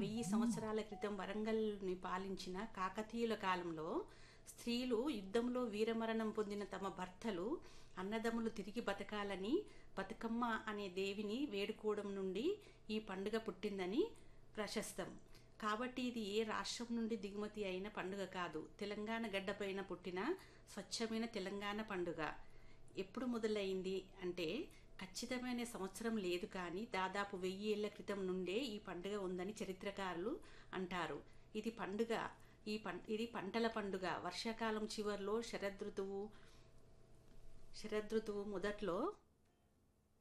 వెయ్యి సంవత్సరాల క్రితం వరంగల్ని పాలించిన కాకతీయుల కాలంలో స్త్రీలు యుద్ధంలో వీరమరణం పొందిన తమ భర్తలు అన్నదమ్ములు తిరిగి బతకాలని బతుకమ్మ అనే దేవిని వేడుకోవడం నుండి ఈ పండుగ పుట్టిందని ప్రశస్తం కాబట్టి ఇది ఏ రాష్ట్రం నుండి దిగుమతి అయిన పండుగ కాదు తెలంగాణ గడ్డపైన పుట్టిన స్వచ్ఛమైన తెలంగాణ పండుగ ఎప్పుడు మొదలైంది అంటే ఖచ్చితమైన సంవత్సరం లేదు కానీ దాదాపు వెయ్యి ఏళ్ల క్రితం నుండే ఈ పండుగ ఉందని చరిత్రకారులు అంటారు ఇది పండుగ ఈ పం ఇది పంటల పండుగ వర్షాకాలం చివర్లో శరదృతువు శరదృతువు మొదట్లో